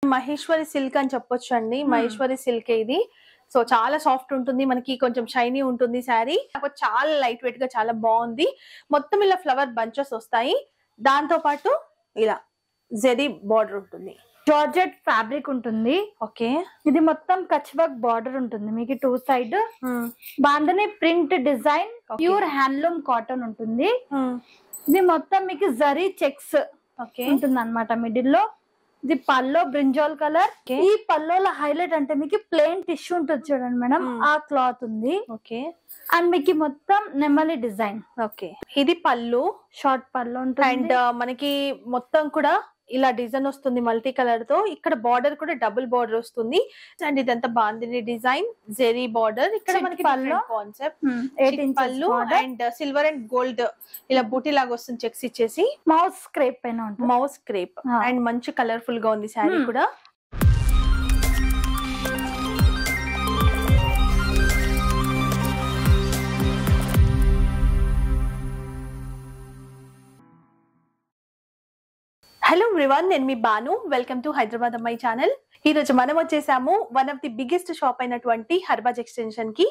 Maheshwari silk అని చెప్పొచ్చు అండి మహేశ్వరి సిల్క్ ఇది సో చాలా సాఫ్ట్ ఉంటుంది మనకి కొంచెం షైనీ ఉంటుంది శారీ చాలా లైట్ వెయిట్ గా చాలా బాగుంది మొత్తం ఇలా ఫ్లవర్ బంచెస్ వస్తాయి దాంతో పాటు ఇలా జెరీ బార్డర్ ఉంటుంది జార్జెట్ ఫ్యాబ్రిక్ ఉంటుంది ఓకే ఇది మొత్తం కచ్ వర్క్ బార్డర్ ఉంటుంది మీకు two side bandhani print design Okay. Pure handloom cotton ఉంటుంది ఇది మొత్తం మీకు జరీ చెక్స్ ఓకే ఉంటుంది అనమాట మిడిల్ లో ఇది పల్లో బ్రింజాల్ కలర్ Okay. ఈ పల్లోల హైలైట్ అంటే మీకు ప్లెయిన్ టిష్యూ ఉంటుంది చూడండి మేడం Hmm. ఆ క్లాత్ ఉంది ఓకే అండ్ మీకు మొత్తం నెమలి డిజైన్ ఓకే ఇది పళ్ళు షార్ట్ పల్లో అండ్ ఉంటుంది మనకి మొత్తం కూడా ఇలా డిజైన్ వస్తుంది మల్టీ కలర్ తో ఇక్కడ బార్డర్ కూడా డబుల్ బార్డర్ వస్తుంది అండ్ ఇదంతా బాందిని డిజైన్ జెరీ బార్డర్ ఇక్కడ Chick మనకి పళ్ళు. కాన్సెప్ట్ ఎయిట్ ఇంచెస్ పళ్ళు అండ్ సిల్వర్ అండ్ గోల్డ్ ఇలా బూటీ లాగా వస్తుంది చెక్స్ ఇచ్చేసి మౌస్ స్క్రేప్ పైన ఉంటుంది మౌస్ క్రేప్ Ah. అండ్ మంచి కలర్ఫుల్ గా ఉంది శారీ Hmm. కూడా హలో ఎవ్రీవన్ నేను మీ బాను వెల్కమ్ టు హైదరాబాద్ అమ్మాయి ఛానల్ ఈ రోజు మనం వచ్చేసాము one of the biggest shop అయినటువంటి హర్బాజ్ ఎక్స్టెన్షన్ కి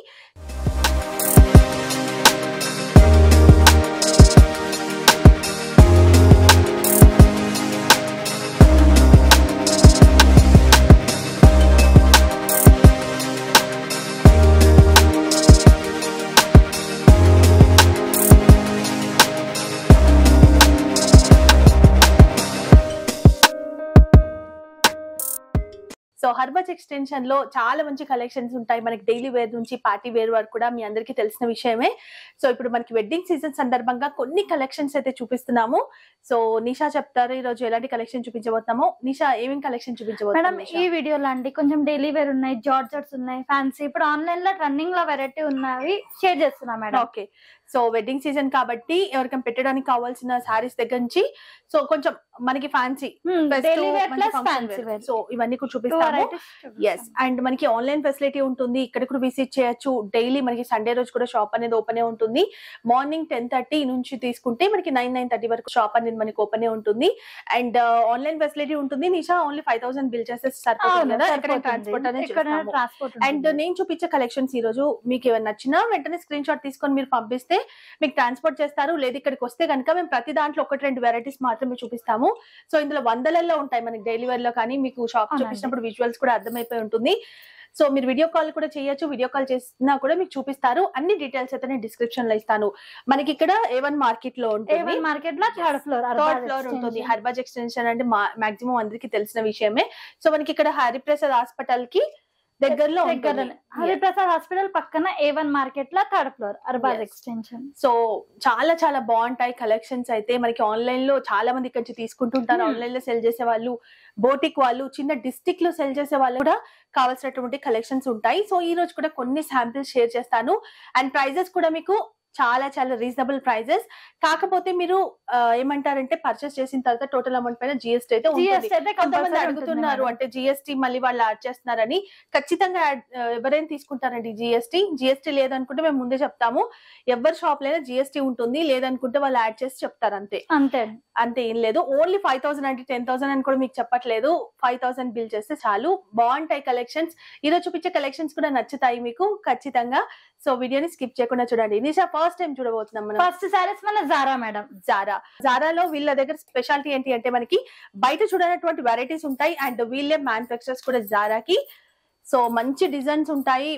సో హర్బజ్ ఎక్స్టెన్షన్ లో చాలా మంచి కలెక్షన్స్ ఉంటాయి మనకి డైలీ వేర్ నుంచి పార్టీ వేర్ వరకు కూడా మీ అందరికీ తెలిసిన విషయమే సో ఇప్పుడు మనకి వెడ్డింగ్ సీజన్ సందర్భంగా కొన్ని కలెక్షన్స్ అయితే చూపిస్తున్నాము సో నిషా చెప్తారు ఈ రోజు ఎలాంటి కలెక్షన్ చూపించబోతున్నామో నిషా ఏమేమి కలెక్షన్ మేడం చూపించబోతున్నాం ఈ వీడియోలో అండి కొంచెం డైలీ వేర్ ఉన్నాయి జార్జెట్స్ ఉన్నాయి ఫ్యాన్సీ ఇప్పుడు ఆన్లైన్ లో రన్నింగ్ లో వెరైటీ ఉన్నాయి షేర్ చేస్తున్నా madam okay so wedding season కాబట్టి ఎవరికైనా పెట్టడానికి కావాల్సిన సారీస్ దగ్గర నుంచి సో కొంచెం మనకి fancy daily wear plus fancy wear so ఇవన్నీ కూడా టూ చూపిస్తాము వెరైటీస్ ఎస్ అండ్ మనకి ఆన్లైన్ ఫెసిలిటీ ఉంటుంది ఇక్కడ కూడా విజిట్ చేయొచ్చు డైలీ మనకి సండే రోజు కూడా షాప్ అనేది ఓపెన్ ఉంటుంది మార్నింగ్ టెన్ థర్టీ నుంచి తీసుకుంటే మనకి నైన్ నైన్ థర్టీ వరకు షాప్ అనేది మనకి ఓపెన్ ఉంటుంది అండ్ ఆన్లైన్ ఫెసిలిటీ ఉంటుంది Nisha only five thousand bill చేస్తే సరిపోతుంది కదా ఎక్కడ ట్రాన్స్పోర్ట్ అనేది చేస్తాము. ట్రాన్స్పోర్ట్ అండ్ నేను చూపించే కలెక్షన్స్ ఈ రోజు మీకు ఏమైనా నచ్చినా వెంటనే స్క్రీన్ షాట్ తీసుకొని మీరు పంపిస్తే మీకు ట్రాన్స్పోర్ట్ చేస్తారు లేదు ఇక్కడికి వస్తే కనుక మేము ప్రతి దాంట్లో ఒకటి రెండు వెరైటీస్ మాత్రమే చూపిస్తాము సో ఇందులో వందలలో ఉంటాయి మనకి డైలీ వేర్ లో కానీ మీకు షాప్ అవునండి. చూపించినప్పుడు విజువల్స్ కూడా అర్థమైపోయి ఉంటుంది సో మీరు వీడియో కాల్ కూడా చేయొచ్చు వీడియో కాల్ చేసినా కూడా మీకు చూపిస్తారు అన్ని డీటెయిల్స్ అయితే నేను డిస్క్రిప్షన్ లో ఇస్తాను మనకి ఇక్కడ ఏవన్ మార్కెట్ లో ఉంటుంది ఏవన్ మార్కెట్ లో థర్డ్ ఫ్లోర్ థర్డ్ ఫ్లోర్ ఉంటుంది హర్బాజ్ ఎక్స్టెన్షన్ అంటే మాక్సిమం అందరికి తెలిసిన విషయమే సో మనకి ఇక్కడ హరిప్రసాద్ హాస్పిటల్ కి దగ్గరలో ఉంటుంది. దగ్గరలోనే హరిప్రసాద్ హాస్పిటల్ పక్కన ఏవన్ మార్కెట్ లో third floor Arbaz Yes. Extension so చాలా చాలా బాగుంటాయి కలెక్షన్స్ అయితే మనకి ఆన్లైన్ లో చాలా మంది ఇక్కడ నుంచి తీసుకుంటుంటారు Hmm. ఆన్లైన్ లో సెల్ చేసే వాళ్ళు బోటిక్ వాళ్ళు చిన్న డిస్టిక్ లో సెల్ చేసే వాళ్ళు కూడా కావాల్సినటువంటి కలెక్షన్స్ ఉంటాయి సో ఈ రోజు కూడా కొన్ని శాంపిల్స్ షేర్ చేస్తాను అండ్ ప్రైజెస్ కూడా మీకు చాలా చాలా రీజనబుల్ ప్రైజెస్ కాకపోతే మీరు ఆ, ఏమంటారంటే పర్చేస్ చేసిన తర్వాత టోటల్ అమౌంట్ పైన జిఎస్టీ అయితే ఉంటుంది జిఎస్టీ అయితే కొంతమంది కంపల్సరీ అడుగుతున్నారు అంటే జిఎస్టీ మళ్ళీ వాళ్ళు యాడ్ చేస్తున్నారని ఖచ్చితంగా add, ఆ, ఎవరైనా తీసుకుంటారండి జిఎస్టీ జిఎస్టీ లేదనుకుంటే మేము ముందే చెప్తాము ఎవరి షాప్ లేదా జిఎస్టీ ఉంటుంది లేదనుకుంటే వాళ్ళు యాడ్ చేసి చెప్తారు అంతే అంతే అంతే ఏం లేదు ఓన్లీ ఫైవ్ థౌసండ్ అంటే టెన్ థౌసండ్ అని కూడా మీకు చెప్పట్లేదు ఫైవ్ థౌసండ్ బిల్ చేస్తే చాలు బాగుంటాయి కలెక్షన్స్ ఈరోజు చూపించే కలెక్షన్స్ కూడా నచ్చుతాయి మీకు ఖచ్చితంగా సో వీడియోని స్కిప్ చేయకుండా చూడండి నిషా ఫస్ట్ టైం చూడబోతున్నాం మనం ఫస్ట్ సారీస్ మన జారా మేడం జారా జారాలో వీళ్ళ దగ్గర స్పెషాలిటీ ఏంటి అంటే మనకి బయట చూడనటువంటి వెరైటీస్ ఉంటాయి అండ్ వీళ్ళే మ్యానుఫాక్చరర్స్ కూడా జారాకి సో మంచి డిజైన్స్ ఉంటాయి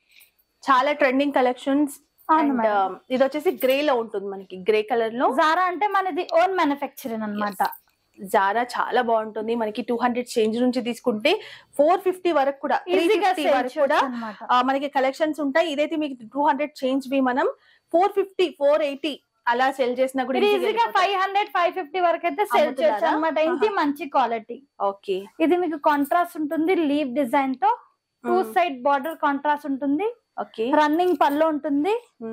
చాలా ట్రెండింగ్ కలెక్షన్స్ అవును అండ్ మేడం ఇది వచ్చేసి గ్రే లో ఉంటుంది మనకి గ్రే కలర్ లో జారా అంటే మనది ఓన్ మ్యానుఫ్యాక్చరింగ్ అన్నమాట జారా చాలా బాగుంటుంది మనకి టూ హండ్రెడ్ చేంజ్ నుంచి తీసుకుంటే ఫోర్ ఫిఫ్టీ వరకు కూడా ఈజీగా 350 వరకు కూడా అన్నమాట ఆ, మనకి కలెక్షన్స్ ఉంటాయి ఇదైతే మీకు టూ హండ్రెడ్ చేంజ్ వి మనం ఫోర్ ఫిఫ్టీ ఫోర్ ఎయిటీ అలా సెల్ చేసినా కూడా ఇది easy గా ఈజీగా వెళ్ళిపోతాయి. ఫైవ్ హండ్రెడ్ ఫైవ్ ఫిఫ్టీ వరకు అయితే సేల్ అమ్ముతున్నారా? చేయొచ్చు అనమాట ఇది ఆహా. మంచి క్వాలిటీ ఓకే ఇది మీకు కాంట్రాస్ట్ ఉంటుంది లీవ్ డిజైన్ తో టూ సైడ్ బార్డర్ కాంట్రాస్ట్ ఉంటుంది ఓకే రన్నింగ్ పళ్ళు ఉంటుంది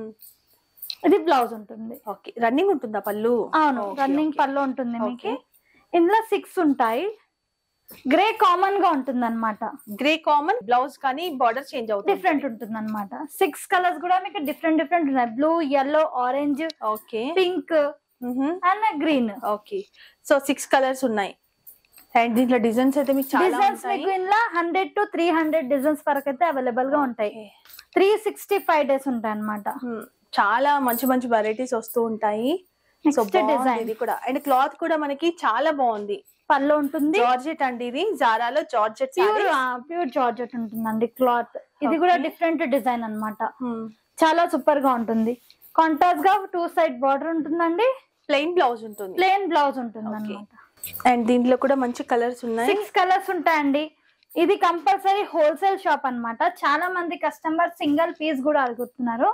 ఇది బ్లౌజ్ ఉంటుంది ఓకే రన్నింగ్ ఉంటుందా పళ్ళు అవును Okay, రన్నింగ్ okay. పళ్ళు ఉంటుంది మీకు Okay. ఇందులో సిక్స్ ఉంటాయి గ్రే కామన్ గా ఉంటుంది అనమాట గ్రే కామన్ బ్లౌజ్ కానీ బార్డర్ చేంజ్ అవుతుంది డిఫరెంట్ ఉంటుంది అనమాట సిక్స్ కలర్స్ కూడా మీకు డిఫరెంట్ డిఫరెంట్ ఉన్నాయి blue yellow orange okay pink and green okay so six colours ఉన్నాయి అండ్ దీంట్లో డిజైన్స్ అయితే మీకు చాలా డిజైన్స్ ఉంటాయి మీకు ఇందులో hundred to three hundred designs వరకు అయితే అవైలబుల్ గా ఉంటాయి Okay. Three sixty five days ఉంటాయి అనమాట Hmm. చాలా మంచి మంచి వెరైటీస్ వస్తూ ఉంటాయి సో నెక్స్ట్ డిజైన్ ఇది కూడా అండ్ క్లాత్ కూడా మనకి చాలా బాగుంది పళ్ళు ఉంటుంది జార్జెట్ అండి ఇది జారాలో జార్జెట్ ప్యూర్ ప్యూర్ జార్జెట్ ఉంటుందండి క్లాత్ ఇది కూడా Okay. డిఫరెంట్ డిజైన్ అన్నమాట చాలా సూపర్ గా ఉంటుంది కాంట్రాస్ట్ గా టూ సైడ్ బార్డర్ ఉంటుందండి ప్లెయిన్ బ్లౌజ్ ఉంటుంది ప్లేన్ బ్లౌజ్ ఉంటుంది Okay. అనమాట అండ్ దీంట్లో కూడా మంచి కలర్స్ ఉన్నాయి సిక్స్ కలర్స్ ఉంటాయండి ఇది కంపల్సరీ హోల్సేల్ షాప్ అన్నమాట చాలా మంది కస్టమర్ సింగిల్ పీస్ కూడా అడుగుతున్నారు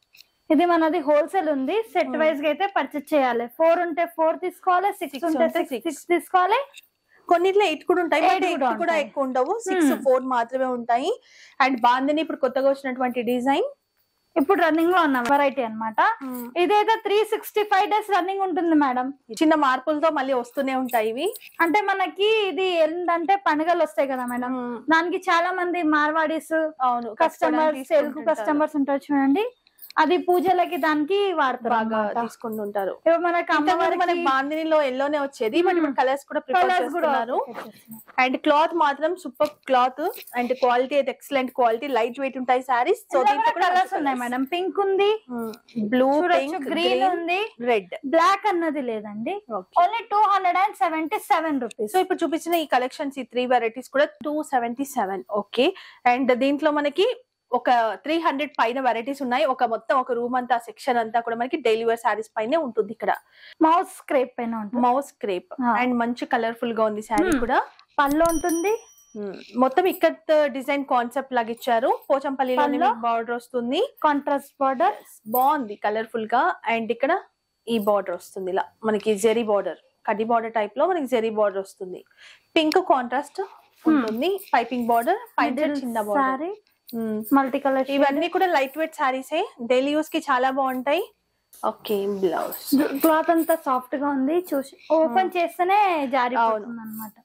ఇది మనది హోల్సేల్ ఉంది సెట్ Hmm. వైజ్ గా అయితే పర్చేస్ చేయాలి ఫోర్ ఉంటే ఫోర్ తీసుకోవాలి Six సిక్స్ ఉంటే ఉంటే సిక్స్ six. సిక్స్ తీసుకోవాలి కొన్నిట్లో ఎయిట్ కూడా ఉంటాయి Eight బట్ ఎయిట్ కూడా కూడా ఉంటాయి. ఎక్కువ ఉండవు సిక్స్ Hmm. ఫోర్ మాత్రమే ఉంటాయి అండ్ బాందిని ఇప్పుడు కొత్తగా వచ్చినటువంటి డిజైన్ ఇప్పుడు రన్నింగ్ లో ఉన్న వెరైటీ అన్నమాట ఇదైతే three sixty five days running ఉంటుంది మేడం చిన్న మార్పులతో మళ్ళీ వస్తూనే ఉంటాయి ఇవి అంటే మనకి ఇది ఏంటంటే పండుగలు వస్తాయి కదా మేడం దానికి చాలా మంది మార్వాడీస్ అవును కస్టమర్స్ తెలుగు కస్టమర్స్ ఉంటారు చూడండి అది పూజలకి దానికి వాడతారు బాగా అన్నమాట. తీసుకుంటుంటారు ఇప్పుడు మనకి ఇంతకుముందు మనకి అమ్మవారికి బాందినిలో ఎల్లోనే వచ్చేది బట్ Hmm. ఇప్పుడు కలర్స్ కూడా ప్రిఫర్ కలర్స్ కూడా చేస్తున్నారు అండ్ క్లాత్ మాత్రం సూపర్ క్లాత్ అండ్ క్వాలిటీ అయితే ఎక్సలెంట్ క్వాలిటీ లైట్ వెయిట్ ఉంటాయి సారీస్ సో దీంట్లో కూడా కలర్స్ ఉన్నాయి మేడం పింక్ ఉంది బ్లూ చూడొచ్చు పింక్ గ్రీన్ గ్రీన్ ఉంది రెడ్ బ్లాక్ అన్నది లేదండి only two hundred and seventy seven rupees so ఇప్పుడు చూపించిన ఈ కలెక్షన్స్ ఈ త్రీ వెరైటీస్ కూడా two seventy seven okay and దీంట్లో మనకి ఒక త్రీ హండ్రెడ్ పైన వెరైటీస్ ఉన్నాయి ఒక మొత్తం ఒక రూమ్ అంతా సెక్షన్ అంతా కూడా మనకి డైలీ వేర్ సారీస్ పైనే ఉంటుంది ఇక్కడ మౌస్ స్క్రేప్ పైన ఉంటుంది మౌస్ క్రేప్ Ah. అండ్ మంచి కలర్ఫుల్ గా ఉంది శారీ Hmm. కూడా పళ్ళు ఉంటుంది Hmm. మొత్తం ఇక్కడ డిజైన్ కాన్సెప్ట్ లాగా ఇచ్చారు పోచంపల్లిలో పళ్ళు. బార్డర్ వస్తుంది కాంట్రాస్ట్ బార్డర్ బాగుంది కలర్ఫుల్ గా అండ్ ఇక్కడ ఈ బార్డర్ వస్తుంది ఇలా మనకి జెరీ బార్డర్ కడ్డీ బార్డర్ టైప్ లో మనకి జెరీ బార్డర్ వస్తుంది పింక్ కాంట్రాస్ట్ ఉంటుంది పైపింగ్ బార్డర్ పైన చిన్న బార్డర్ సారీ మల్టీ కలర్ ఇవన్నీ కూడా లైట్ వెయిట్ సారీసే డైలీ యూస్ కి చాలా బాగుంటాయి ఓకే బ్లౌజ్ క్లాత్ అంతా సాఫ్ట్ గా ఉంది చూసి ఓపెన్ చేస్తేనే జారిపోతుంది అనమాట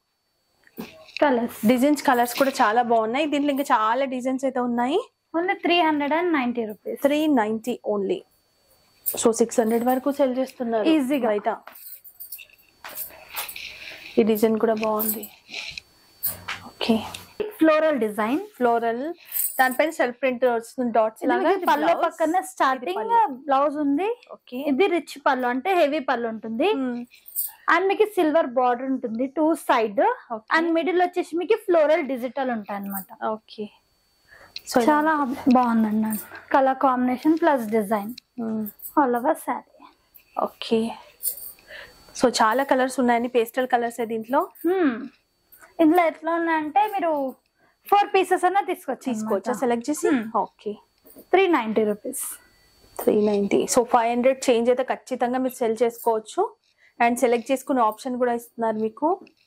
కలర్స్ డిజైన్స్ కలర్స్ కూడా చాలా బాగున్నాయి దీంట్లో ఇంకా చాలా డిజైన్స్ అయితే ఉన్నాయి only three hundred and ninety rupees three ninety only so six hundred వరకు సెల్ చేస్తున్నారు Easy గా. బయట ఈ డిజైన్ కూడా బాగుంది ఓకే ఫ్లోరల్ డిజైన్ ఫ్లోరల్ దానిపైన సెల్ఫ్ ప్రింట్ వస్తుంది డాట్స్ లాగా ఇది పళ్ళు blouse. పక్కన స్టార్టింగ్ పళ్ళు. బ్లౌజ్ ఉంది ఓకే ఇది రిచ్ పళ్ళు అంటే హెవీ పళ్ళు ఉంటుంది అండ్ మీకు సిల్వర్ బార్డర్ ఉంటుంది టూ సైడ్ అండ్ మిడిల్ వచ్చేసి మీకు ఫ్లోరల్ డిజిటల్ ఉంటాయి అనమాట ఓకే సో చాలా బాగుందండి colour combination plus design all over sari okay so చాలా కలర్స్ ఉన్నాయండి పేస్టల్ కలర్స్ దీంట్లో ఇందులో ఎట్లా ఉన్నాయంటే మీరు ఫోర్ పీసెస్ అన్న తీసుకోవచ్చు తీసుకోవచ్చా సెలెక్ట్ చేసి Hmm. Okay three ninety rupees three ninety so five hundred change అయితే ఖచ్చితంగా మీరు సెల్ చేసుకోవచ్చు అండ్ సెలెక్ట్ చేసుకునే ఆప్షన్ కూడా ఇస్తున్నారు మీకు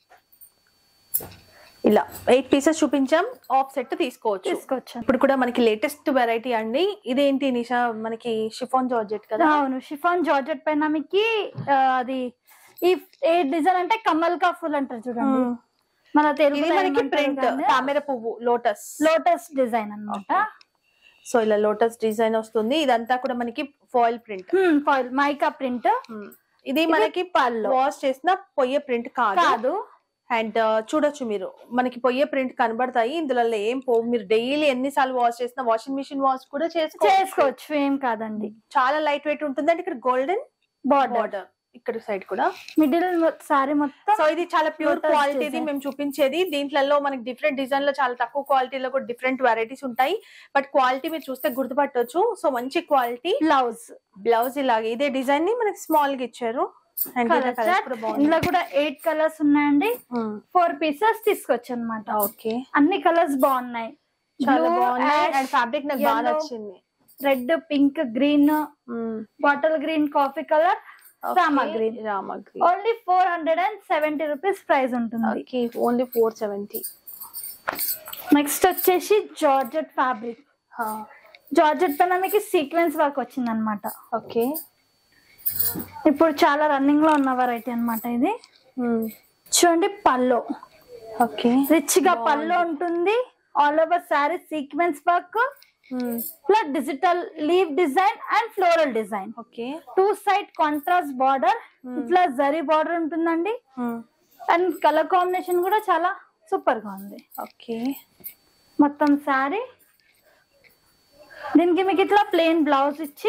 ఇలా ఎయిట్ పీసెస్ చూపించాం ఆఫ్ సెట్ తీసుకోవచ్చు తీసుకోవచ్చు ఇప్పుడు కూడా మనకి లేటెస్ట్ వెరైటీ అండి ఇదేంటి నిషా మనకి షిఫాన్ జార్జెట్ కదా అవును షిఫాన్ జార్జెట్ పైన మీకు ఆ, అది ఈ ఏ డిజైన్ అంటే కమల్ కా ఫుల్ అంటారు చూడండి Hmm. మన ఇది తెలుగు మనకి ప్రింట్ తామర పువ్వు లోటస్ లోటస్ డిజైన్ అన్నమాట సో ఇలా లోటస్ డిజైన్ వస్తుంది ఇదంతా కూడా మనకి foil print foil mica print ఇది మనకి పళ్ళు వాష్ చేసిన పొయ్యే ప్రింట్ కాదు కాదు అండ్ చూడొచ్చు మీరు మనకి పొయ్యే ప్రింట్ కనబడతాయి ఇందులో ఏం పో మీరు డైలీ ఎన్నిసార్లు వాష్ చేసినా వాషింగ్ మిషన్ వాష్ కూడా చేసుకోవచ్చు చేసుకోవచ్చు ఏం కాదండి చాలా లైట్ వెయిట్ ఉంటుంది అంటే ఇక్కడ గోల్డెన్ బార్డర్ బార్డర్ ఇక్కడ సైడ్ కూడా మిడిల్ సారీ మొత్తం సో ఇది చాలా ప్యూర్ Lotus క్వాలిటీది design. మేము చూపించేది దీంట్లో మనకి డిఫరెంట్ డిజైన్ లో చాలా తక్కువ క్వాలిటీలో కూడా డిఫరెంట్ వెరైటీస్ ఉంటాయి బట్ క్వాలిటీ మీరు చూస్తే గుర్తుపట్టొచ్చు సో మంచి క్వాలిటీ బ్లౌజ్ బ్లౌజ్ ఇలాగే ఇదే డిజైన్ ని మనకి స్మాల్ గా ఇచ్చారు అండ్ కలర్ చార్ట్ ఇందులో కూడా ఎయిట్ కలర్స్ ఉన్నాయండి ఫోర్ పీసెస్ తీసుకోవచ్చు అనమాట ఓకే అన్ని కలర్స్ బాగున్నాయి చాలా బాగున్నాయి అండ్ ఫ్యాబ్రిక్ నాకు బాగా నచ్చింది red pink green bottle green coffee colour Rama green Rama green only four hundred and seventy rupees price ఉంటుంది okay only four seventy next వచ్చేసి జార్జెట్ ఫ్యాబ్రిక్ జార్జెట్ పైన మీకు సీక్వెన్స్ వర్క్ వచ్చింది అనమాట ఓకే ఇప్పుడు చాలా రన్నింగ్ లో ఉన్న వెరైటీ అన్నమాట ఇది చూడండి పల్లో ఓకే రిచ్ గా పల్లో ఉంటుంది all over sari sequence work plus digital leave design and floral design okay two side contrast border ఇట్లా జరీ బార్డర్ ఉంటుందండి అండ్ కలర్ కాంబినేషన్ కూడా చాలా సూపర్ గా ఉంది ఓకే మొత్తం శారీ దీనికి మీకు ఇట్లా ప్లెయిన్ బ్లౌజ్ ఇచ్చి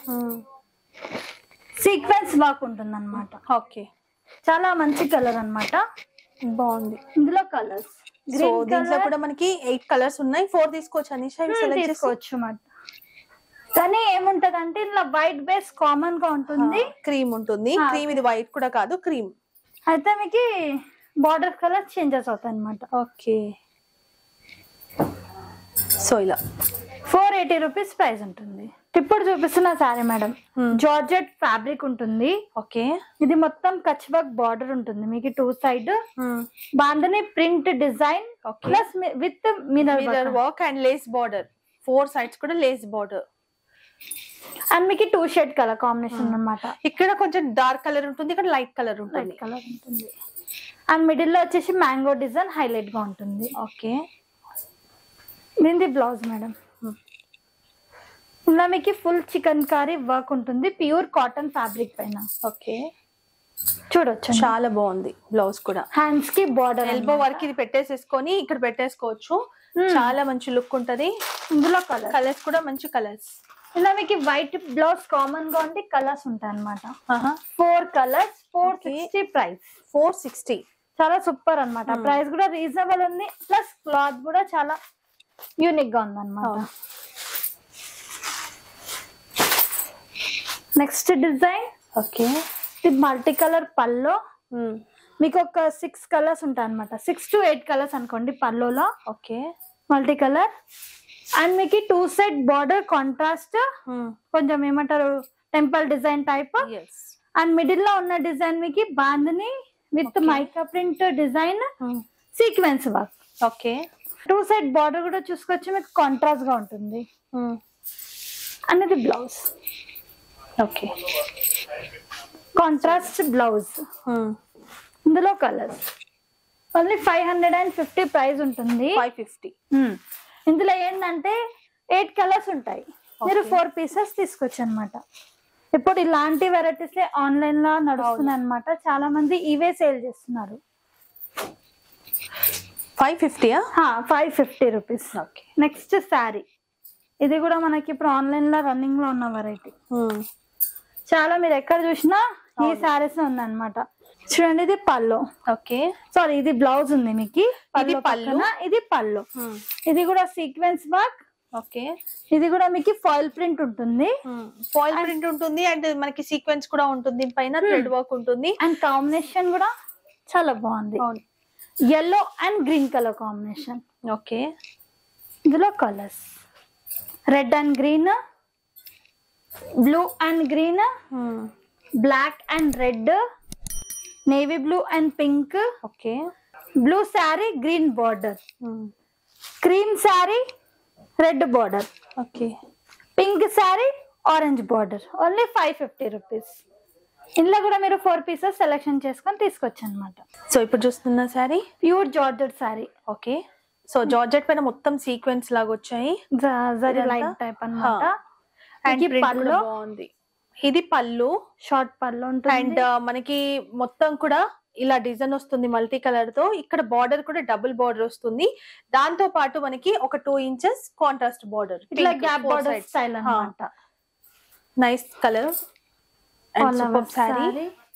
సీక్వెన్స్ వర్క్ ఉంటుంది అనమాట ఓకే చాలా మంచి కలర్ అన్నమాట బాగుంది ఇందులో కలర్స్ సో దీంట్లో కూడా మనకి ఎయిట్ కలర్స్ ఉన్నాయి ఫోర్ తీసుకోవచ్చు అనిషా ఇవి సెలెక్ట్ చేసుకోవచ్చు తీసుకోవచ్చు అన్నమాట కానీ ఏముంటది అంటే ఇలా వైట్ బేస్ కామన్ గా ఉంటుంది క్రీమ్ ఉంటుంది ఆ. క్రీమ్ ఇది వైట్ కూడా కాదు క్రీమ్ అయితే మీకు బార్డర్ కలర్ చేంజెస్ అవుతాయి అనమాట ఓకే సో ఇలా ఫోర్ ఎయిటీ రూపీస్ ప్రైస్ ఉంటుంది ఇప్పుడు చూపిస్తున్న sari madam Hmm. Georgette fabric ఉంటుంది ఓకే ఇది మొత్తం కచ్ వర్క్ బార్డర్ ఉంటుంది మీకు two side bandhani print design Okay. Plus with minor mirror work and lace border four sides కూడా లేస్ బార్డర్ అండ్ మీకు టూ షేడ్ కలర్ కాంబినేషన్ అన్నమాట ఇక్కడ కొంచెం డార్క్ కలర్ ఉంటుంది ఇక్కడ లైట్ కలర్ ఉంటుంది రెడ్ కలర్ ఉంటుంది అండ్ మిడిల్ లో వచ్చేసి మ్యాంగో డిజైన్ హైలైట్ గా ఉంటుంది ఓకే దీనిది బ్లౌజ్ మేడం ఇలా మీకు ఫుల్ చికెన్ కారీ వర్క్ ఉంటుంది ప్యూర్ కాటన్ ఫ్యాబ్రిక్ పైన ఓకే చూడొచ్చు చాలా బాగుంది బ్లౌజ్ కూడా హ్యాండ్స్ కి బార్డర్ ఎల్బో వర్క్ ఇది పెట్టేసేసుకొని ఇక్కడ పెట్టేసుకోవచ్చు చాలా మంచి లుక్ ఉంటది ఇందులో కలర్ కలర్స్ కూడా మంచి కలర్స్ ఇలా మీకు వైట్ బ్లౌజ్ కామన్ గా ఉండి కలర్స్ ఉంటాయి అనమాట four colours four Okay. Sixty price four sixty చాలా సూపర్ అన్నమాట Hmm. ప్రైస్ కూడా రీజనబుల్ ఉంది ప్లస్ క్లాత్ కూడా చాలా యూనిక్ గా ఉంది అనమాట నెక్స్ట్ డిజైన్ ఓకే ఇది మల్టీ కలర్ పల్లో మీకు ఒక సిక్స్ కలర్స్ ఉంటాయి అనమాట సిక్స్ టు ఎయిట్ కలర్స్ అనుకోండి పల్లోలో ఓకే మల్టీ కలర్ అండ్ మీకు టూ సైడ్ బార్డర్ కాంట్రాస్ట్ కొంచెం ఏమంటారు temple design types and middle లో ఉన్న డిజైన్ మీకు bandhani with Okay. Mica print design sequence work okay two side border కూడా చూసుకోవచ్చు మీకు కాంట్రాస్ట్ గా ఉంటుంది అనేది బ్లౌజ్ ఓకే కాంట్రాస్ట్ బ్లౌజ్ ఇందులో colours only five hundred and fifty price ఉంటుంది ఫైవ్ ఫిఫ్టీ Hmm. ఇందులో ఏంటంటే ఎయిట్ కలర్స్ ఉంటాయి మీరు Okay. ఫోర్ పీసెస్ తీసుకోవచ్చు అనమాట ఇప్పుడు ఇలాంటి వెరైటీస్ ఆన్లైన్ లో నడుస్తున్నాయి అనమాట చాలా మంది ఇవే సేల్ చేస్తున్నారు ఫైవ్ ఫిఫ్టీయా five fifty rupees okay next sari ఇది కూడా మనకి ఇప్పుడు ఆన్లైన్ లో రన్నింగ్ లో ఉన్న వెరైటీ చాలా మీరు ఎక్కడ చూసినా ఈ అవును. శారీస్ ఉందన్నమాట చూడండి ఇది పళ్ళు ఓకే సారీ ఇది బ్లౌజ్ ఉంది మీకు ఇది పళ్ళు. పక్కన ఇది పళ్ళు ఇది కూడా సీక్వెన్స్ వర్క్ ఓకే ఇది కూడా మీకు ఫాయిల్ ప్రింట్ ఉంటుంది ఫాయిల్ ప్రింట్ ఉంటుంది అండ్ మనకి సీక్వెన్స్ కూడా ఉంటుంది పైన థ్రెడ్ వర్క్ ఉంటుంది అండ్ కాంబినేషన్ కూడా చాలా బాగుంది అవును yellow and green colour combination okay ఇందులో colours red and green blue and green black and red navy blue and pink okay blue sari green border cream sari red border okay pink sari orange border only five fifty rupees ఇందులో కూడా మీరు four pieces selection చేసుకొని తీసుకొచ్చు అనమాట so ఇప్పుడు చూస్తున్న sari pure georgette sari okay so georgette పైన మొత్తం sequence లాగా వచ్చాయి జరీ ఇదంతా? లైట్ టైప్ అన్నమాట అండ్ ఇది ప్రింట్ పళ్ళు బాగుంది ఇది పళ్ళు షార్ట్ పళ్ళు అండ్ ఉంటుంది మనకి మొత్తం కూడా ఇలా డిజైన్ వస్తుంది మల్టీ కలర్ తో ఇక్కడ బార్డర్ కూడా డబుల్ బార్డర్ వస్తుంది దాంతో పాటు మనకి ఒక టూ ఇంచెస్ కాంట్రాస్ట్ బార్డర్ ఇట్లా గ్యాప్ బార్డర్ స్టైల్ అన్నమాట nice colour and super sari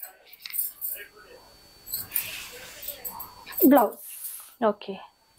blouse okay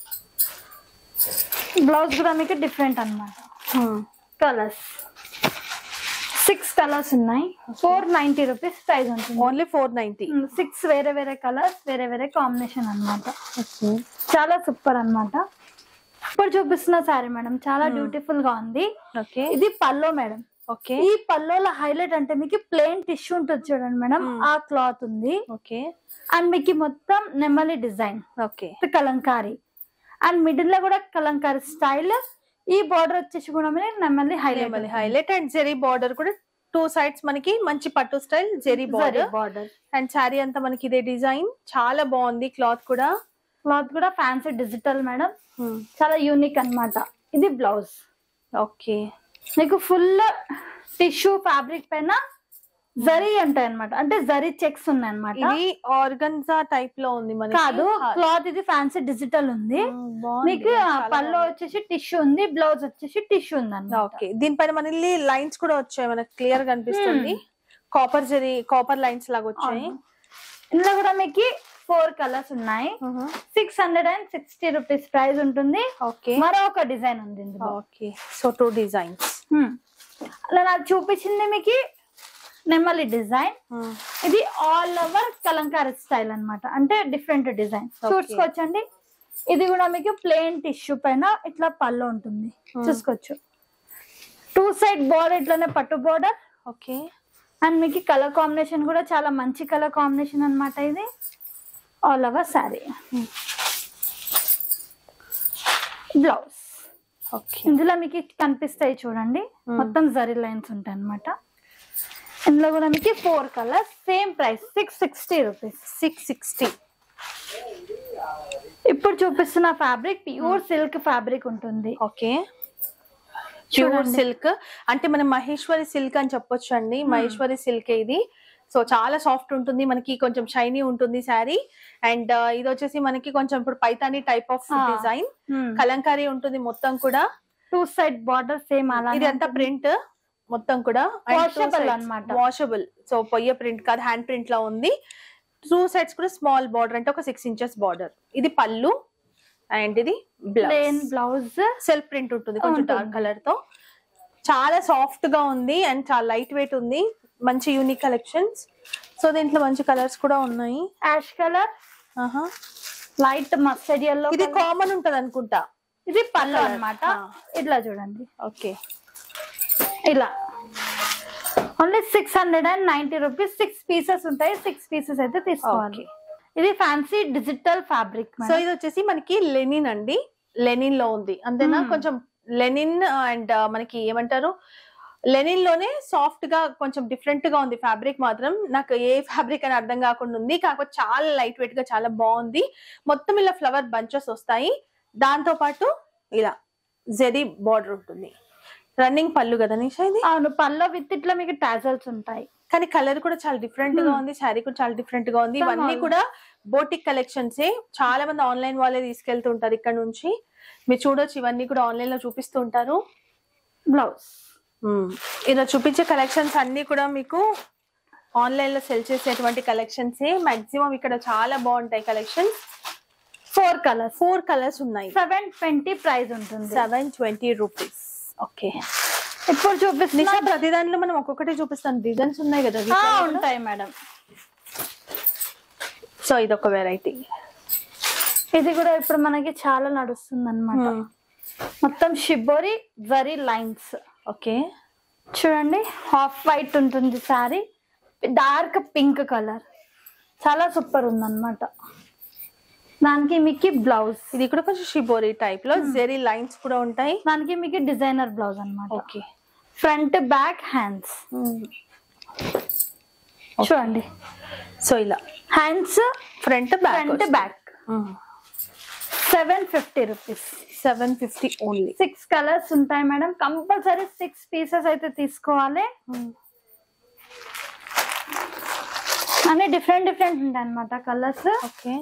blouse కూడా మీకు డిఫరెంట్ అన్నమాట కలర్స్ సిక్స్ కలర్స్ ఉన్నాయి ఫోర్ నైన్టీ రూపీస్ ప్రైస్ ఉంటుంది ఓన్లీ ఫోర్ నైన్టీ సిక్స్ వేరే వేరే కలర్స్ వేరే వేరే కాంబినేషన్ అన్నమాట చాలా సూపర్ అన్నమాట ఇప్పుడు చూపిస్తున్న సారీ మేడం చాలా Hmm. బ్యూటిఫుల్ గా ఉంది ఓకే ఇది పల్లో మేడం ఓకే ఈ పల్లోలో హైలైట్ అంటే మీకు ప్లెయిన్ టిష్యూ ఉంటుంది చూడండి మేడం Hmm. ఆ క్లాత్ ఉంది ఓకే అండ్ మీకు మొత్తం నెమ్మలి design okay kalamkari and middle లో కూడా కలంకారీ స్టైల్ ఈ బార్డర్ వచ్చేసి కూడా మీరు నెమ్మలి highlight highlight and zari border కూడా టూ సైడ్స్ మనకి మంచి పట్టు style zari border border and sari అంతా మనకి ఇదే డిజైన్ చాలా బాగుంది క్లాత్ కూడా క్లాత్ కూడా ఫ్యాన్సీ డిజిటల్ మేడం చాలా యూనిక్ అన్నమాట ఇది బ్లౌజ్ ఓకే మీకు ఫుల్ టిష్యూ ఫ్యాబ్రిక్ పైన జరీ ఉంటాయి అనమాట అంటే జరీ చెక్స్ ఉన్నాయి అనమాట ఇది ఆర్గన్జా టైప్ లో ఉంది మనకి కాదు హా- క్లాత్ ఇది ఫ్యాన్సీ డిజిటల్ ఉంది మ్మ్, బాగుంది. మీకు ఆ చాలా పళ్ళు బాగుంది. వచ్చేసి టిష్యూ ఉంది బ్లౌజ్ వచ్చేసి టిష్యూ ఉంది అన్నమాట ఓకే దీనిపైన మనకి లైన్స్ కూడా వచ్చాయి మనకి క్లియర్ కనిపిస్తుంది కాపర్ జరీ కాపర్ లైన్స్ లాగా వచ్చాయి అవును. ఇందులో కూడా మీకు ఫోర్ కలర్స్ ఉన్నాయి six hundred and sixty rupees price ఉంటుంది ఓకే మరొక డిజైన్ ఉంది ఇందులో ఓకే సో టూ డిజైన్స్ హ్మ్. అలా నాకు చూపించింది మీకు నెమ్మలి డిజైన్ ఇది ఆల్ ఓవర్ కలంకారీ స్టైల్ అన్నమాట అంటే డిఫరెంట్ డిజైన్ Okay. చూసుకోవచ్చండి ఇది కూడా మీకు ప్లెయిన్ టిష్యూ పైన ఇట్లా పళ్ళు ఉంటుంది Hmm. చూసుకోవచ్చు టూ సైడ్ బోర్డర్ ఇట్లానే పట్టు బోర్డర్ ఓకే అండ్ మీకు కలర్ కాంబినేషన్ కూడా చాలా మంచి కలర్ కాంబినేషన్ అన్నమాట ఇది all over sari blouse okay ఇందులో మీకు కనిపిస్తాయి చూడండి Hmm. మొత్తం జరీ లైన్స్ ఉంటాయి అన్నమాట ఇందులో కూడా మీకు four colours same price six sixty rupees six sixty ఇప్పుడు చూపిస్తున్న ఫ్యాబ్రిక్ ప్యూర్ సిల్క్ ఫ్యాబ్రిక్ ఉంటుంది ఓకే ప్యూర్ చూడండి. సిల్క్ అంటే మనం మహేశ్వరి సిల్క్ అని చెప్పొచ్చు అండి మహేశ్వరి సిల్క్ ఇది సో చాలా సాఫ్ట్ ఉంటుంది మనకి కొంచెం షైనీ ఉంటుంది శారీ అండ్ ఇది వచ్చేసి మనకి కొంచెం ఇప్పుడు Paithani type of Ah. Design kalamkari ఉంటుంది మొత్తం కూడా టూ సైడ్ బార్డర్ సేమ్ అలా ఇది అంతా ప్రింట్ మొత్తం కూడా Washable అన్నమాట. వాషబుల్ సో పొయ్య ప్రింట్ కాదు హ్యాండ్ ప్రింట్ లా ఉంది టూ సైడ్స్ కూడా స్మాల్ బార్డర్ అంటే ఒక సిక్స్ ఇంచెస్ బార్డర్ ఇది పళ్ళు అండ్ ఇది plain blouse blouse self print ఉంటుంది కొంచెం ఉంటుంది. డార్క్ కలర్ తో చాలా సాఫ్ట్ గా ఉంది అండ్ చాలా లైట్ వెయిట్ ఉంది మంచి యూనిక్ కలెక్షన్స్ సో దీంట్లో మంచి కలర్స్ కూడా ఉన్నాయి యాష్ కలర్ ఆహా. లైట్ మస్టర్డ్ ఎల్లో ఇది కామన్ ఉంటది అనుకుంటా ఇది పళ్ళు colour. అన్నమాట Ah. ఇట్లా చూడండి ఓకే ఇలా only six hundred and ninety rupees six pieces ఉంటాయి సిక్స్ పీసెస్ అయితే తీసుకోవాలి Okay. ఇది ఫ్యాన్సీ డిజిటల్ ఫ్యాబ్రిక్ సో ఇది వచ్చేసి మనకి లెనిన్ అండి లెనిన్ లో ఉంది అంతేనా Hmm. కొంచెం లెనిన్ అండ్ మనకి ఏమంటారు లెనిన్ లోనే సాఫ్ట్ గా కొంచెం డిఫరెంట్ గా ఉంది ఫ్యాబ్రిక్ మాత్రం నాకు ఏ ఫ్యాబ్రిక్ అని అర్థం కాకుండా ఉంది కాకపోతే చాలా లైట్ వెయిట్ గా చాలా బాగుంది మొత్తం ఇలా ఫ్లవర్ బంచెస్ వస్తాయి దాంతో పాటు ఇలా జెరీ బార్డర్ ఉంటుంది రన్నింగ్ పళ్ళు కదా నిషా ఇది అవును పళ్ళు విత్ ఇట్లా మీకు టాజల్స్ ఉంటాయి కానీ కలర్ కూడా చాలా డిఫరెంట్ గా Hmm. ఉంది శారీ కూడా చాలా డిఫరెంట్ గా ఉంది Some ఇవన్నీ all- కూడా బోటిక్ కలెక్షన్స్ చాలా మంది ఆన్లైన్ వాళ్ళే తీసుకెళ్తుంటారు ఇక్కడ నుంచి మీరు చూడొచ్చు ఇవన్నీ కూడా ఆన్లైన్ లో చూపిస్తూ ఉంటారు బ్లౌజ్ ఇలా చూపించే కలెక్షన్స్ అన్ని కూడా మీకు ఆన్లైన్ లో సెల్ చేసేటువంటి కలెక్షన్స్ మాక్సిమం ఇక్కడ చాలా బాగుంటాయి collections four colours four colours ఉన్నాయి సెవెన్ ట్వంటీ ప్రైస్ ఉంటుంది సెవెన్ ట్వంటీ రూపీస్ ఓకే ఇప్పుడు చూపిస్తున్నా నిషా ప్రతి దాంట్లో మనం ఒక్కొక్కటి చూపిస్తాం డిజైన్స్ ఉన్నాయి కదా ఆ, ఉంటాయి మేడం సో ఇది ఒక వెరైటీ ఇది కూడా ఇప్పుడు మనకి చాలా నడుస్తుంది అనమాట మొత్తం షిబోరి జరీ లైన్స్ ఓకే చూడండి హాఫ్ వైట్ ఉంటుంది సారీ డార్క్ పింక్ కలర్ చాలా సూపర్ ఉందన్నమాట దానికి మీకు బ్లౌజ్ ఇది కూడా కొంచెం షిబోరి టైప్ లో జెరీ లైన్స్ కూడా ఉంటాయి దానికి మీకు డిజైనర్ బ్లౌజ్ అన్నమాట ఓకే ఫ్రంట్ బ్యాక్ హ్యాండ్స్ చూడండి సో ఇలా hands front front back back seven fifty rupees seven fifty only six colours ఉంటాయి మేడం కంపల్సరీ సిక్స్ పీసెస్ అయితే తీసుకోవాలి అన్ని డిఫరెంట్ డిఫరెంట్ ఉంటాయి అనమాట కలర్స్ ఓకే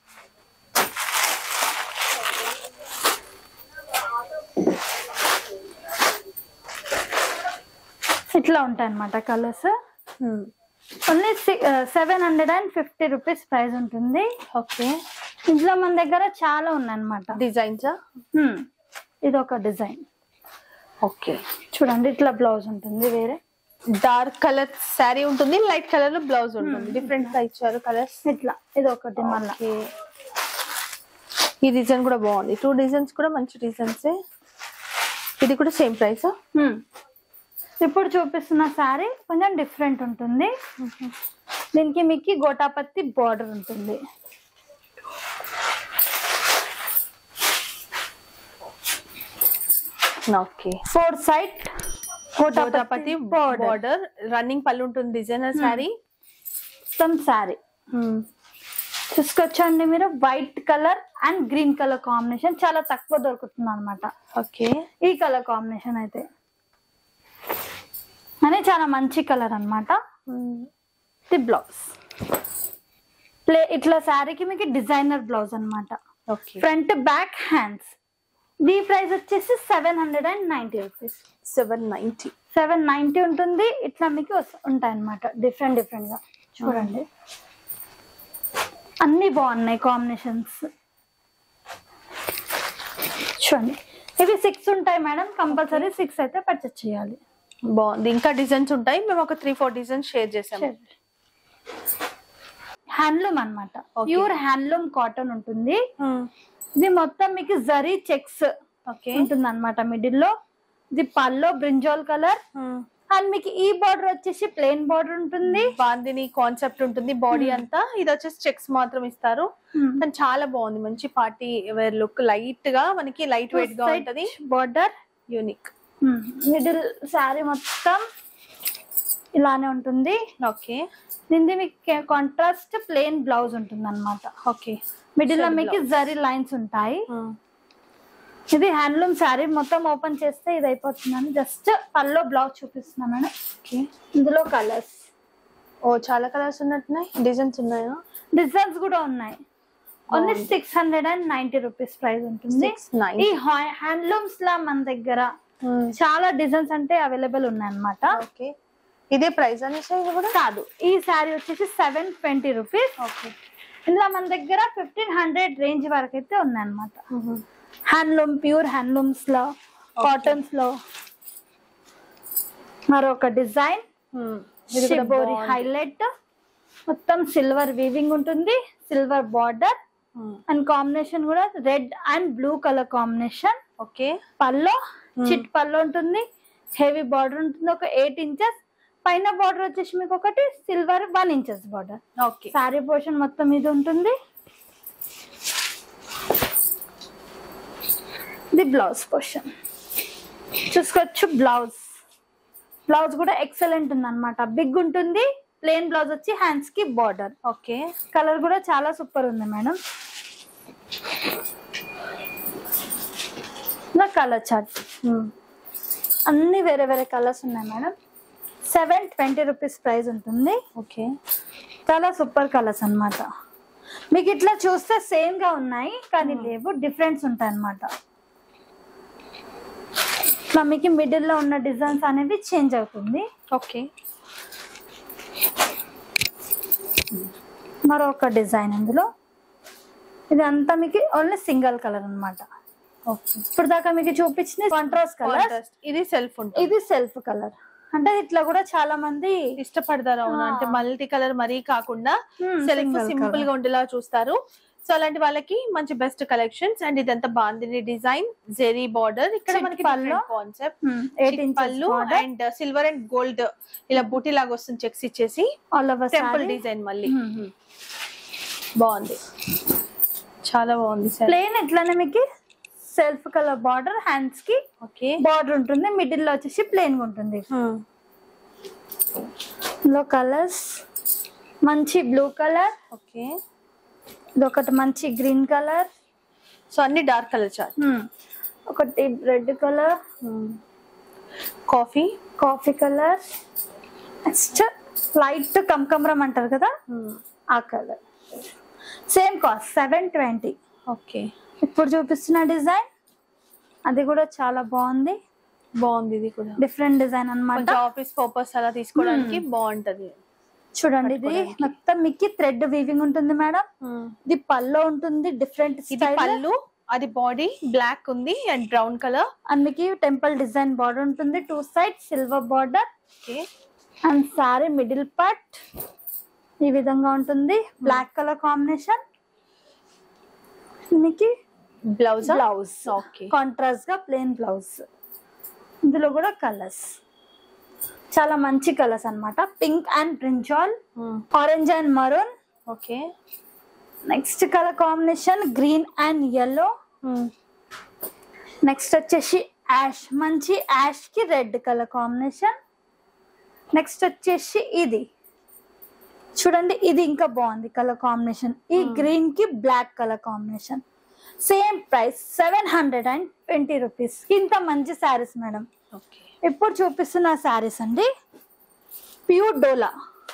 ఇట్లా ఉంటాయి అనమాట colours only seven hundred and fifty rupees price ఉంటుంది ఓకే ఇందులో మన దగ్గర చాలా ఉన్నాయి అనమాట డిజైన్స్ ఇది ఒక డిజైన్ ఓకే చూడండి ఇట్లా బ్లౌజ్ ఉంటుంది వేరే డార్క్ కలర్ శారీ ఉంటుంది లైట్ కలర్ లో బ్లౌజ్ ఉంటుంది డిఫరెంట్ గా ఇచ్చారు కలర్స్ ఇట్లా ఇది ఒకటి మళ్ళా ఓకే ఈ డిజైన్ కూడా బాగుంది టూ డిజైన్స్ కూడా మంచి డిజైన్స్ ఇది కూడా సేమ్ ప్రైస్ Hmm. ఇప్పుడు చూపిస్తున్న శారీ కొంచెం డిఫరెంట్ ఉంటుంది దీనికి మీకు గోటాపత్తి బార్డర్ ఉంటుంది okay four side gota patti gota patti border border running pallu ఉంటుంది డిజైనర్ శారీ మొత్తం శారీ చూసుకొచ్చండి మీరు white colour and green colour combination చాలా తక్కువ దొరుకుతుంది అనమాట ఓకే ఈ కలర్ కాంబినేషన్ అయితే అని చాలా మంచి కలర్ అన్నమాట ది బ్లౌజ్ ప్లే ఇట్లా శారీకి మీకు డిజైనర్ బ్లౌజ్ అన్నమాట ఓకే ఫ్రంట్ బ్యాక్ హ్యాండ్స్ దీ ప్రైస్ వచ్చేసి seven hundred and ninety rupees seven ninety seven ninety ఉంటుంది ఇట్లా మీకు వస్- ఉంటాయి అన్నమాట డిఫరెంట్ డిఫరెంట్ గా చూడండి అన్ని బాగున్నాయి కాంబినేషన్స్ చూడండి ఇవి సిక్స్ ఉంటాయి మేడం కంపల్సరీ సిక్స్ అయితే పర్చేస్ చేయాలి బాగుంది ఇంకా డిజైన్స్ ఉంటాయి మేము ఒక త్రీ ఫోర్ డిజైన్స్ షేర్ చేసాము హ్యాండ్లూమ్ అన్నమాట Okay. ప్యూర్ హ్యాండ్లూమ్ కాటన్ ఉంటుంది ఇది మొత్తం మీకు జరీ చెక్స్ ఓకే ఉంటుంది అనమాట మిడిల్ లో ఇది పల్లో బ్రింజాల్ కలర్ అండ్ మీకు ఈ బార్డర్ వచ్చేసి ప్లెయిన్ బార్డర్ ఉంటుంది బాందిని కాన్సెప్ట్ ఉంటుంది బాడీ అంతా ఇది వచ్చేసి చెక్స్ మాత్రం ఇస్తారు కానీ చాలా బాగుంది మంచి పార్టీ వేర్ లుక్ లైట్ గా మనకి లైట్ వెయిట్ గా ఉంటది బార్డర్ యూనిక్ మిడిల్ శారీ మొత్తం ఇలానే ఉంటుంది ఓకే దీనికి మీకు కాంట్రాస్ట్ ప్లెయిన్ బ్లౌజ్ ఉంటుంది అనమాట ఓకే మిడిల్ లో Same మీకు blouse. జరీ లైన్స్ ఉంటాయి ఇది హ్యాండ్లూమ్ శారీ మొత్తం ఓపెన్ చేస్తే ఇది అయిపోతుందని జస్ట్ పల్లో బ్లౌజ్ చూపిస్తున్నా మేడం ఓకే ఇందులో కలర్స్ ఓ చాలా కలర్స్ ఉన్నట్టున్నాయి డిజైన్స్ ఉన్నాయా డిజైన్స్ కూడా ఉన్నాయి ఓన్లీ బాగుంది. Six hundred and ninety rupees price ఉంటుంది సిక్స్ ఈ నైన్ హ్యాండ్లూమ్స్ లా మన దగ్గర చాలా డిజైన్స్ అంటే అవైలబుల్ ఉన్నాయి అన్నమాట ఓకే ఇదే ప్రైస్ అనేసి ఇది కూడా కాదు ఈ శారీ వచ్చేసి సెవెన్ ట్వంటీ రూపీస్ ఓకే ఇందులో మన దగ్గర ఫిఫ్టీన్ హండ్రెడ్ రేంజ్ వరకు అయితే ఉన్నాయి అన్నమాట హ్యాండ్లూమ్ ప్యూర్ హ్యాండ్లూమ్స్ లో కాటన్స్ లో మరొక డిజైన్ షిబోరి హైలైట్ మొత్తం సిల్వర్ వీవింగ్ ఉంటుంది సిల్వర్ బార్డర్ అండ్ కాంబినేషన్ కూడా red and blue colour combination okay pallu చిట్ పల్లో ఉంటుంది హెవీ బార్డర్ ఉంటుంది ఒక ఎయిట్ ఇంచెస్ పైన బార్డర్ వచ్చేసి మీకు ఒకటి silver one inches border okay sari portion మొత్తం ఇది ఉంటుంది ఇది బ్లౌజ్ పోర్షన్ చూసుకోవచ్చు బ్లౌజ్ బ్లౌజ్ కూడా ఎక్సలెంట్ ఉంది అనమాట బిగ్ ఉంటుంది ప్లెయిన్ బ్లౌజ్ వచ్చి హ్యాండ్స్ కి బార్డర్ ఓకే కలర్ కూడా చాలా సూపర్ ఉంది మేడం నా కలర్ చార్ట్ అన్ని వేరే వేరే కలర్స్ ఉన్నాయి madam seven twenty rupees price ఉంటుంది ఓకే చాలా సూపర్ కలర్స్ అన్నమాట మీకు ఇట్లా చూస్తే సేమ్ గా ఉన్నాయి కానీ లేవు డిఫరెన్స్ ఉంటాయి అన్నమాట ఇట్లా మీకు మిడిల్ లో ఉన్న డిజైన్స్ అనేవి చేంజ్ అవుతుంది ఓకే మరొక డిజైన్ ఇందులో ఇది అంతా మీకు ఓన్లీ సింగిల్ కలర్ అన్నమాట ఓకే ఇప్పుడు దాకా మీకు చూపించిన కాంట్రాస్ట్ కలర్ Contrast. ఇది సెల్ఫ్ ఉంటుంది ఇది సెల్ఫ్ కలర్ అంటే ఇట్లా కూడా చాలా మంది ఇష్టపడతారు అవును ఆ. అంటే మల్టీ కలర్ మరీ కాకుండా Hmm, self single simple colour. గా ఉండేలా చూస్తారు సో అలాంటి వాళ్ళకి మంచి బెస్ట్ కలెక్షన్స్ అండ్ ఇదంతా బాందిని డిజైన్ జెరీ బార్డర్ ఇక్కడ Chit మనకి పళ్ళు. కాన్సెప్ట్ ఎయిట్ ఇంచెస్ పళ్ళు అండ్ సిల్వర్ అండ్ గోల్డ్ ఇలా బూటీ లాగా వస్తుంది చెక్స్ ఇచ్చేసి ఆల్ ఓవర్ టెంపుల్ డిజైన్ మళ్ళీ బాగుంది చాలా బాగుంది సార్ ప్లేన్ ఇట్లానే మీకు సెల్ఫ్ కలర్ బార్డర్ హ్యాండ్స్ కి ఓకే బార్డర్ ఉంటుంది మిడిల్ లో వచ్చేసి ప్లేన్ గా ఉంటుంది ఇందులో కలర్స్ మంచి బ్లూ కలర్ ఓకే ఇది ఒకటి మంచి గ్రీన్ కలర్ సో అన్ని డార్క్ కలర్ చార్ట్ ఒకటి red colour coffee coffee colour next light కమకమరం అంటారు కదా ఆ colour same cost seven twenty okay ఇప్పుడు చూపిస్తున్న డిజైన్ అది కూడా చాలా బాగుంది బాగుంది ఇది కూడా డిఫరెంట్ డిజైన్ అన్నమాట కొంచెం ఆఫీస్ పర్పస్ అలా తీసుకోవడానికి బాగుంటది చూడండి ఇది పట్టుకోవడానికి. మొత్తం మీకు థ్రెడ్ వీవింగ్ ఉంటుంది మేడం ఇది పల్లో ఉంటుంది డిఫరెంట్ ఇది పళ్ళు అది బాడీ బ్లాక్ ఉంది అండ్ బ్రౌన్ కలర్ అండ్ మీకు టెంపుల్ డిజైన్ బార్డర్ ఉంటుంది two side silver border okay and sari middle part ఈ విధంగా ఉంటుంది బ్లాక్ కలర్ కాంబినేషన్ మీకు బ్లౌజ్ బ్లౌజ్ ఓకే కాంట్రాస్ట్ గా ప్లెయిన్ బ్లౌజ్ ఇందులో కూడా కలర్స్ చాలా మంచి కలర్స్ అన్నమాట pink and brinjal orange and maroon okay next colour combination green and yellow next వచ్చేసి యాష్ మంచి యాష్ కి రెడ్ కలర్ కాంబినేషన్ నెక్స్ట్ వచ్చేసి ఇది చూడండి ఇది ఇంకా బాగుంది కలర్ కాంబినేషన్ ఈ గ్రీన్ కి black colour combination same price seven hundred and twenty rupees ఇంత మంచి శారీస్ మేడం ఓకే ఇప్పుడు చూపిస్తున్న శారీస్ అండి ప్యూర్ డోలా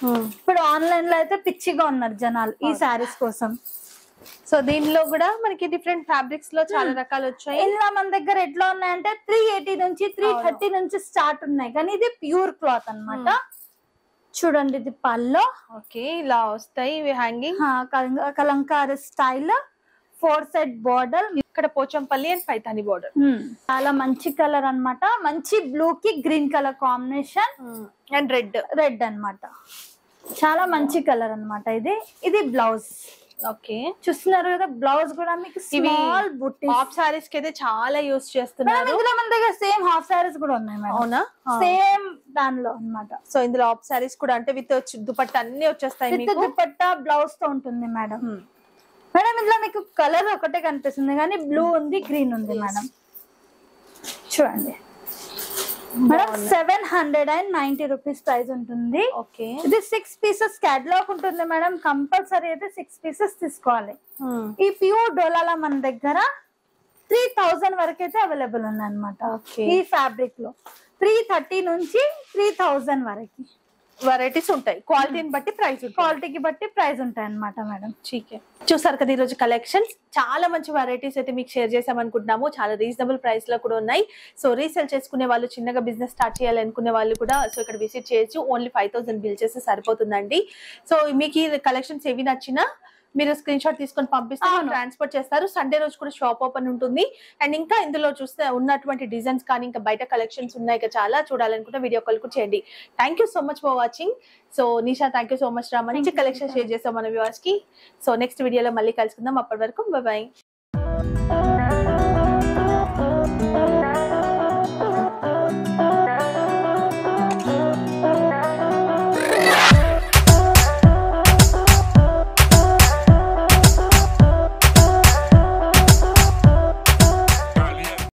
ఇప్పుడు ఆన్లైన్ లో అయితే పిచ్చిగా ఉన్నారు జనాలు ఈ శారీస్ కోసం సో దీనిలో కూడా మనకి డిఫరెంట్ ఫ్యాబ్రిక్స్ లో చాలా రకాలు వచ్చాయి ఇలా మన దగ్గర ఎట్లా ఉన్నాయంటే త్రీ ఎయిటీ నుంచి త్రీ థర్టీ నుంచి స్టార్ట్ ఉన్నాయి కానీ ఇది ప్యూర్ క్లాత్ అన్నమాట చూడండి ఇది పల్లో ఓకే ఇలా వస్తాయి ఇవి హ్యాంగింగ్ హా, కలం- kalamkari style four set border ఇక్కడ పోచంపల్లి అండ్ పైతాని బోర్డర్ చాలా మంచి కలర్ అన్నమాట మంచి బ్లూ కి green colour combination and red red అన్నమాట చాలా మంచి కలర్ అన్నమాట ఇది ఇది బ్లౌజ్ ఓకే చూస్తున్నారు కదా బ్లౌజ్ కూడా మీకు ఇవి స్మాల్ బుట్టి టాప్ సారీస్ కి అయితే చాలా యూస్ మేడం చేస్తున్నారు ఇందులో మన దగ్గర సేమ్ హాఫ్ సారీస్ కూడా ఉన్నాయి మేడం అవునా సేమ్ దానిలో అన్నమాట సో ఇందులో ఆఫ్ సారీస్ కూడా అంటే విత్ దుపట్ట అన్ని వచ్చేస్తాయి విత్ మీకు దుపట్టా బ్లౌజ్ తో ఉంటుంది మేడం Hmm. మేడం ఇందులో మీకు కలర్ ఒకటే కనిపిస్తుంది కానీ బ్లూ ఉంది గ్రీన్ ఉంది మేడం చూడండి madam seven hundred and ninety rupees price ఉంటుంది ఓకే ఇది సిక్స్ పీసెస్ క్యాటలాగ్ ఉంటుంది మేడం కంపల్సరీ అయితే సిక్స్ పీసెస్ తీసుకోవాలి ఈ ప్యూర్ డోలాలో మన దగ్గర త్రీ థౌజండ్ వరకు అయితే అవైలబుల్ ఉంది అనమాట Okay. ఈ ఫ్యాబ్రిక్ లో త్రీ థర్టీ నుంచి త్రీ థౌజండ్ వరకు వెరైటీస్ ఉంటాయి క్వాలిటీని బట్టి ప్రైస్ క్వాలిటీకి బట్టి ప్రైస్ ఉంటాయి అనమాట మేడం చీకే చూసారు కదా ఈరోజు కలెక్షన్స్ చాలా మంచి వెరైటీస్ అయితే మీకు షేర్ చేసాం అనుకుంటున్నాము చాలా రీజనబుల్ ప్రైస్ లో కూడా ఉన్నాయి సో రీసేల్ చేసుకునే వాళ్ళు చిన్నగా బిజినెస్ స్టార్ట్ చేయాలనుకునే వాళ్ళు కూడా సో ఇక్కడ విజిట్ చేయొచ్చు ఓన్లీ ఫైవ్ థౌసండ్ బిల్ చేస్తే సరిపోతుందండి సో మీకు ఈ కలెక్షన్స్ ఏవి నచ్చినా మీరు స్క్రీన్ షాట్ తీసుకొని పంపిస్తే అవును. ట్రాన్స్పోర్ట్ చేస్తారు సండే రోజు కూడా షాప్ ఓపెన్ ఉంటుంది అండ్ ఇంకా ఇందులో చూస్తే ఉన్నటువంటి డిజైన్స్ కానీ ఇంకా బయట కలెక్షన్స్ ఉన్నాయి ఇక చాలా చూడాలనుకుంటే వీడియో కాల్ కూడా చేయండి thank you so much for watching so Nisha thank you so much రా మంచి Thank you, collection Nisha. Share చేస్తాం మన వ్యూవర్స్ కి సో నెక్స్ట్ వీడియోలో మళ్ళీ కలుసుకుందాం అప్పటి వరకు బాయ్